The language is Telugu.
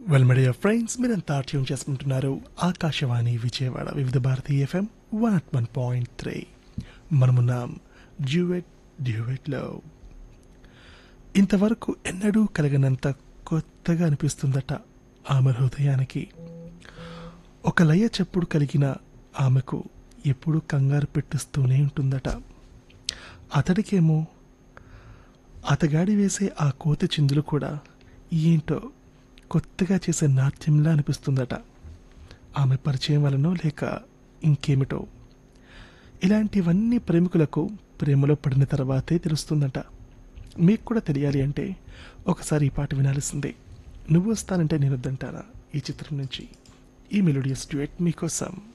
వెల్ మీడియా ఫ్రెండ్స్ మీరంతా ట్యూన్ చేసుకుంటున్నారు Akashvani Vijayawada Vividh Bharati FM one at one point three మనమున్నాం డ్యూయెట్ డ్యూయెట్లో ఇంతవరకు ఎన్నడూ కలగనంత కొత్తగా అనిపిస్తుందట ఆమె హృదయానికి ఒక లయ చెప్పుడు కలిగిన ఆమెకు ఎప్పుడూ కంగారు పెట్టిస్తూనే ఉంటుందట అతడికేమో అతగాడి వేసే ఆ కోతి చిందులు కూడా ఏంటో కొత్తగా చేసే నాట్యంలా అనిపిస్తుందట ఆమె పరిచయం వలనో లేక ఇంకేమిటో ఇలాంటివన్నీ ప్రేమికులకు ప్రేమలో పడిన తర్వాతే తెలుస్తుందట మీకు కూడా తెలియాలి అంటే ఒకసారి ఈ పాట వినాల్సిందే నువ్వు వస్తానంటే నేను వద్దంటానా ఈ చిత్రం నుంచి ఈ మెలోడియస్ డ్యూయట్ మీకోసం